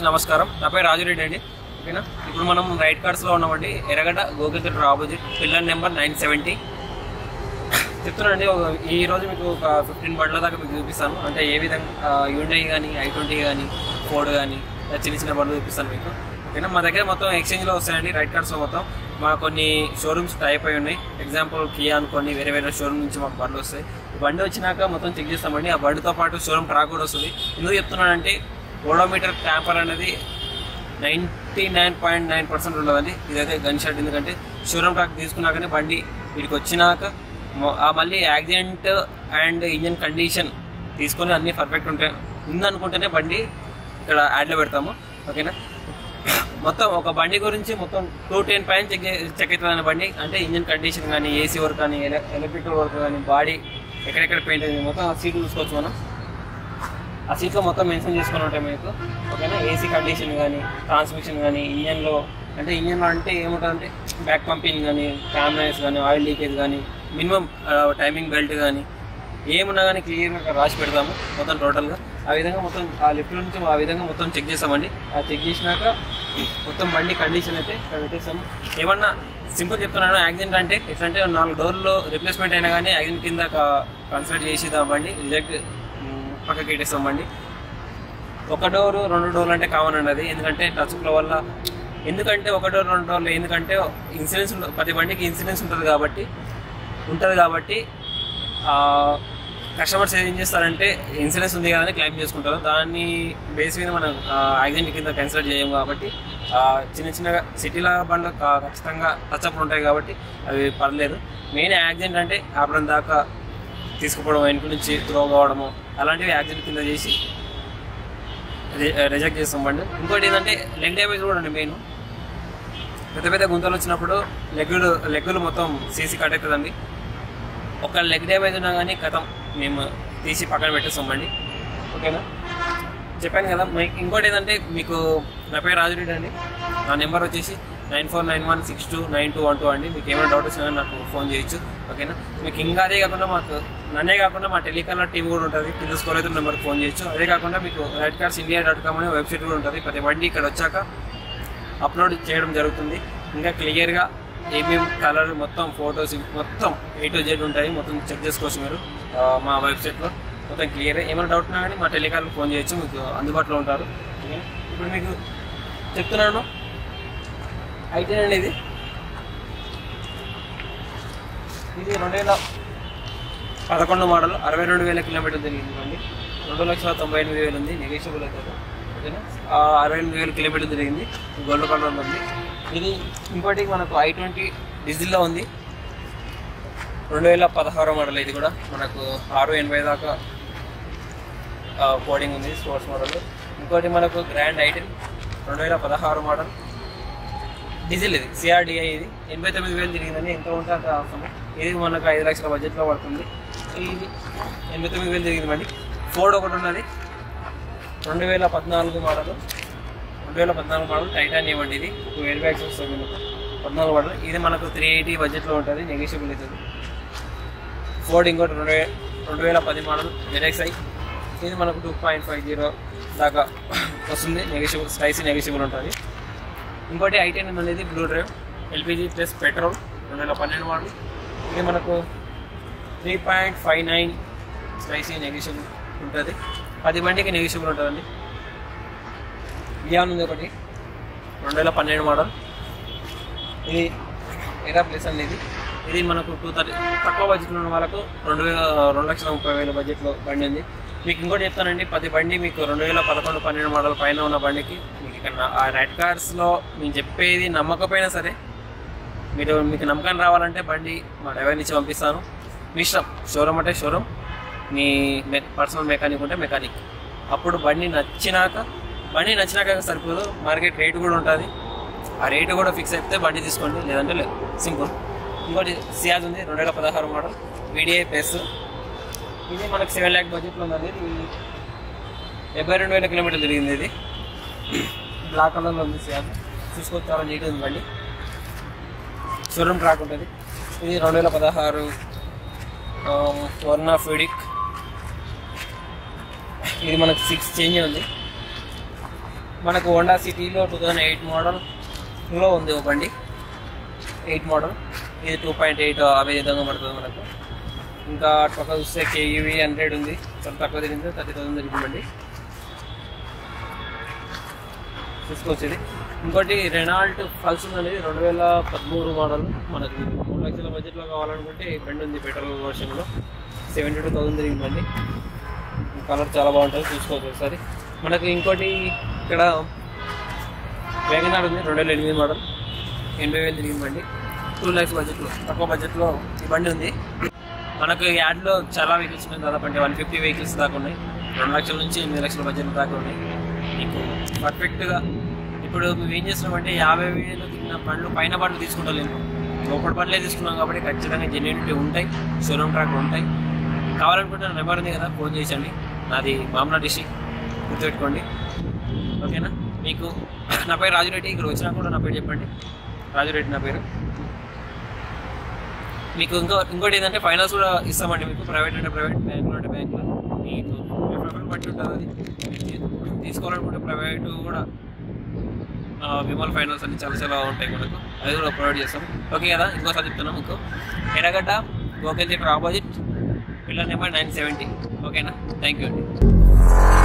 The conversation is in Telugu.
అందరికీ నమస్కారం నా పేరు రాజురెడ్డి అండి ఓకేనా ఇప్పుడు మనం రైట్ కార్డ్స్లో ఉన్నామండి Erragadda Gokul theatre opposite pillar number nine seventy చెప్తున్నానండి ఒక- ఈ రోజు మీకు ఒక ఫిఫ్టీన్ బండ్ల దాకా మీకు చూపిస్తాను అంటే ఏ విధంగా యూండై కానీ ఐ ట్వంటీ కానీ ఫోర్డ్ కానీ చిన్న చిన్న బండ్లు చూపిస్తాను మీకు ఓకేనా మా దగ్గర మొత్తం ఎక్స్చేంజ్లో వస్తాయండి రైట్ కార్డ్స్లో మొత్తం మా కొన్ని షోరూమ్స్ టైప్ అయి ఉన్నాయి ఎగ్జాంపుల్ కియా అనుకోండి వేరే వేరే షోరూమ్ నుంచి మాకు బండ్లు వస్తాయి ఈ బండి వచ్చినాక మొత్తం చెక్ చేస్తామండి ఆ బండితో పాటు షోరూమ్ ట్రాక్ కూడా వస్తుంది ఎందుకు చెప్తున్నానంటే ఓడోమీటర్ ట్యాంపర్ అనేది ninety nine point nine percent ఉండదండి ఇదైతే గన్ షాట్ ఎందుకంటే షోరూమ్ ట్రాక్ తీసుకున్నాకనే బండి వీడికి వచ్చినాక మొ- ఆ మళ్ళీ యాక్సిడెంట్ అండ్ ఇంజన్ కండిషన్ తీసుకొని అన్నీ పర్ఫెక్ట్ ఉంటాయి ఉందనుకుంటేనే బండి ఇక్కడ యాడ్లో పెడతాము ఓకేనా మొత్తం ఒక బండి గురించి మొత్తం టూ టెన్ పైన చెక్ చెక్ అవుతుంది బండి అంటే ఇంజన్ కండిషన్ కానీ ఏసీ వర్క్ కానీ ఎలక్ట్రికల్ వర్క్ కానీ బాడీ ఎక్కడెక్కడ పెయింట్ అయింది మొత్తం ఆ సీట్లు చూసుకోవచ్చు మనం ఆ సీట్లో మొత్తం మెన్షన్ చేసుకొని ఉంటాయి మీకు ఓకేనా ఏసీ కండిషన్ కానీ ట్రాన్స్మిషన్ కానీ ఇంజన్లో అంటే ఇంజన్లో అంటే ఏముంటుందంటే బ్యాక్ పంపింగ్ కానీ క్యామెరాస్ కానీ ఆయిల్ లీకేజ్ కానీ మినిమం టైమింగ్ బెల్ట్ కానీ ఏమున్నా కానీ క్లియర్గా రాసి పెడతాము మొత్తం టోటల్గా ఆ విధంగా మొత్తం ఆ లిఫ్ట్ నుంచి ఆ విధంగా మొత్తం చెక్ చేస్తామండి ఆ చెక్ చేసినాక మొత్తం బండి కండిషన్ అయితే ఇక్కడ పెట్టేస్తాము ఏమన్నా సింపుల్ చెప్తున్నాను యాక్సిడెంట్ అంటే ఎట్లా అంటే నాలుగు డోర్లు రిప్లేస్మెంట్ అయినా కానీ యాక్సిడెంట్ కింద కన్సిడర్ చేసి దా బండి రిజెక్ట్ పక్కకి పెట్టేస్తాం బండి ఒక డోరు రెండు డోర్లు అంటే కామన్ అండి అది ఎందుకంటే టచ్ల వల్ల ఎందుకంటే ఒక డోర్ రెండు డోర్లు ఎందుకంటే ఇన్సూరెన్స్ ఉండ- ప్రతి బండికి ఇన్సూరెన్స్ ఉంటుంది కాబట్టి ఉంటుంది కాబట్టి కస్టమర్స్ ఏం చేస్తారంటే ఇన్సూరెన్స్ ఉంది కదా అని క్లెయిమ్ చేసుకుంటారు దాన్ని బేస్ మీద మనం యాక్సిడెంట్ కింద కన్సిడర్ చేయము కాబట్టి ఆ, చిన్న చిన్నగా సిటీల బండ్లు కా- ఖచ్చితంగా టచ్అప్లు ఉంటాయి కాబట్టి అవి పర్లేదు మెయిన్ యాక్సిడెంట్ అంటే ఆపడం దాకా తీసుకుపోవడం వెనక నుంచి త్రో కావడము అలాంటివి యాక్సిడెంట్ కింద చేసి రిజెక్ట్ చేస్తాం బండి ఇంకోటి ఏంటంటే లెగ్ డ్యామేజ్ కూడా అండి మెయిన్ పెద్ద పెద్ద గుంతలు వచ్చినప్పుడు లెగ్గులు లెగ్గులు మొత్తం సీసీ కట్ అవుతుందండి ఒక లెగ్ డ్యామేజ్ ఉన్నా కానీ కథం మేము తీసి పక్కన పెట్టేస్తాం బండి ఓకేనా చెప్పాను కదా మీకు ఇంకోటి ఏంటంటే మీకు నా పేరు రాజురెడ్డి అండి నా నెంబర్ వచ్చేసి nine four nine one six two nine two one two అండి మీకు ఏమైనా డౌట్ వచ్చినా నాకు ఫోన్ చేయొచ్చు ఓకేనా మీకు ఇంకా అదే కాకుండా మాకు నన్నే కాకుండా మా టెలికాలర్ టీం కూడా ఉంటుంది కింద స్కోర్ అయితే నెంబర్కి ఫోన్ చేయొచ్చు అదే కాకుండా మీకు Right Cards India dot com అనే వెబ్సైట్ కూడా ఉంటుంది ప్రతి బండి ఇక్కడ వచ్చాక అప్లోడ్ చేయడం జరుగుతుంది ఇంకా క్లియర్గా ఏమేమి కలర్ మొత్తం ఫొటోస్ మొత్తం ఏ టు జెడ్ ఉంటాయి మొత్తం చెక్ చేసుకోవచ్చు మీరు ఆ, మా వెబ్సైట్లో మొత్తం క్లియర్ ఏమైనా డౌట్ ఉన్నా కానీ మా టెలికాల్ ఫోన్ చేయొచ్చు మీకు అందుబాటులో ఉంటారు ఓకే? ఇప్పుడు మీకు చెప్తున్నాను అయితే అండి ఇది ఇది రెండు వేల పదకొండు మోడల్ అరవై రెండు వేల కిలోమీటర్లు తిరిగింది అండి రెండు లక్షల తొంభై ఎనిమిది వేలు ఉంది నెగోషియబుల్ అవుతుంది ఓకేనా ఆ అరవై ఎనిమిది వేల కిలోమీటర్లు తిరిగింది గోల్డ్ కలర్ ఉంది ఇది ఇంకోటి మనకు ఐ ట్వంటీ డీజిల్లో ఉంది రెండు వేల పదహారు మోడల్ ఇది కూడా మనకు ఆరు ఎనభై దాకా కోడింగ్ ఉంది స్పోర్ట్స్ మోడల్ ఇంకోటి మనకు గ్రాండ్ ఐటెన్ రెండు వేల పదహారు మోడల్ డీజిల్ ఇది సిఆర్డిఐ ఇది ఎనభై తొమ్మిది వేలు తిరిగిందని ఎంత ఉంటే అంత అవసరం ఇది మనకు ఐదు లక్షల బడ్జెట్లో పడుతుంది ఇది ఎనభై తొమ్మిది వేలు తిరిగింది బండి ఫోర్డ్ ఒకటి ఉన్నది రెండు వేల పద్నాలుగు మోడల్ రెండు వేల పద్నాలుగు మోడల్ టైటానియం అండి ఇది టూ ఎయిర్ బ్యాగ్స్ వస్తుంది మనకు పద్నాలుగు మోడల్ ఇది మనకు త్రీ ఎయిటీ బడ్జెట్లో ఉంటుంది నెగోషియబుల్ అవుతుంది ఫోర్డ్ ఇంకోటి రెండు వే రెండు వేల పది మోడల్ జెడ్ఎక్స్ఐ ఇది మనకు టూ పాయింట్ ఫైవ్ జీరో దాకా వస్తుంది నెగోషియబుల్ స్పైసీ నెగోషియబుల్ ఉంటుంది ఇంకోటి ఐటెన్ అనేది blue drive LPG plus petrol రెండు వేల పన్నెండు మోడల్ ఇది మనకు త్రీ పాయింట్ ఫైవ్ నైన్ స్పైసీ నెగోషియబుల్ ఉంటుంది పది బండికి నెగోషియబుల్ ఉంటుందండి బియాన్ ఉంది ఒకటి రెండు వేల పన్నెండు మోడల్ ఇది ఎరా ప్లేస్ అండి ఇది ఇది మనకు టూ థర్టీ తక్కువ బడ్జెట్లో ఉన్న వాళ్ళకు రెండు వేల రెండు లక్షల ముప్పై వేల బడ్జెట్లో బండి ఉంది మీకు ఇంకోటి చెప్తానండి ప్రతి బండి మీకు రెండు వేల పదకొండు పన్నెండు మోడల్ పైన ఉన్న బండికి మీకు ఇక్కడ నా- ఆ రెడ్ కార్డ్స్లో మేము చెప్పేది నమ్మకపోయినా సరే మీరు మీకు నమ్మకం రావాలంటే బండి మా డ్రైవర్ నుంచి పంపిస్తాను మీ ఇష్టం షోరూమ్ అంటే షోరూమ్ మీ పర్సనల్ మెకానిక్ ఉంటే మెకానిక్ అప్పుడు బండి నచ్చినాక బండి నచ్చినాక సరిపోదు మార్కెట్ రేట్ కూడా ఉంటుంది ఆ రేటు కూడా ఫిక్స్ అయితే బండి తీసుకోండి లేదంటే లేదు సింపుల్ ఇంకోటి సియాజ్ ఉంది రెండు వేల పదహారు మోడల్ వీడిఐ ప్లస్ ఇది మనకు సెవెన్ ల్యాక్ బడ్జెట్లో ఉంది ఇది డెబ్బై రెండు వేల కిలోమీటర్లు తిరిగింది ఇది బ్లాక్ కలర్లో ఉంది సియాజ్ చూసుకోవచ్చు చాలా నీట్ ఉంది బండి షోరూమ్ ట్రాక్ ఉంటుంది ఇది రెండు వేల పదహారు వర్నా ఫిడిక్ ఇది మనకు సిక్స్ చేంజ్ ఉంది మనకు హోండా సిటీలో టూ థౌజండ్ ఎయిట్ మోడల్లో ఉంది ఒక బండి ఎయిట్ మోడల్ ఇది టూ పాయింట్ ఎయిట్ అవే విధంగా పడుతుంది మనకు ఇంకా పక్క చూస్తే కేఈవి హండ్రెడ్ ఉంది చాలా తక్కువ తిరిగింది థర్టీ థౌసండ్ తిరిగిందండి చూసుకోవచ్చు ఇది ఇంకోటి రెనాల్ట్ పల్స్ అనేది రెండు వేల పదమూడు మోడల్ మనకు మూడు లక్షల బడ్జెట్లో కావాలనుకుంటే ఈ బండి ఉంది పెట్రోల్ వర్షన్లో సెవెంటీ టూ థౌసండ్ తిరిగిందండి కలర్ చాలా బాగుంటుంది చూసుకోవచ్చు ఒకసారి మనకు ఇంకోటి ఇక్కడ వేగనార్ ఉంది రెండు వేల ఎనిమిది మోడల్ ఎనభై వేలు తిరిగిందండి టూ ల్యాక్స్ బడ్జెట్లో తక్కువ బడ్జెట్లో ఈ బండి ఉంది మనకు ఈ యాడ్లో చాలా వెహికల్స్ ఉన్నాయి దాదాపు అంటే వన్ ఫిఫ్టీ వెహికల్స్ దాకా ఉన్నాయి రెండు లక్షల నుంచి ఎనిమిది లక్షల బడ్జెట్ దాకా ఉన్నాయి మీకు పర్ఫెక్ట్గా ఇప్పుడు మేము ఏం చేస్తున్నామంటే యాభై వేలు తిన్న బండ్లు పైన బండ్లు తీసుకుంటలేము లోపల బండ్లే తీసుకున్నాం కాబట్టి ఖచ్చితంగా జెన్యునిటీ ఉంటాయి షోరూమ్ ట్రాక్ ఉంటాయి కావాలనుకుంటే నా నెంబర్ ఉంది కదా ఫోన్ చేసండి నాది మామలా డిస్టిక్ గుర్తుపెట్టుకోండి ఓకేనా మీకు నా పేరు రాజురెడ్డి ఇక్కడ వచ్చినా కూడా నా పేరు చెప్పండి రాజురెడ్డి నా పేరు మీకు ఇంకో ఇంకోటి ఏంటంటే ఫైనాన్స్ కూడా ఇస్తామండి మీకు ప్రైవేట్ అంటే ప్రైవేట్ బ్యాంకులో అంటే బ్యాంకులో మీకు మీ ప్రిఫర్ బట్టి ఉంటుంది అది మీరు తీసుకోవాలనుకుంటే ప్రైవేట్ కూడా ఆ, విమల్ ఫైనాన్స్ అన్ని చాలా చాలా ఉంటాయి మనకు అది కూడా ప్రొవైడ్ చేస్తాం ఓకే కదా ఇంకోసారి చెప్తున్నాం మీకు Erragadda Gokul theatre opposite pillar number nine seventy ఓకేనా థ్యాంక్ యూ అండి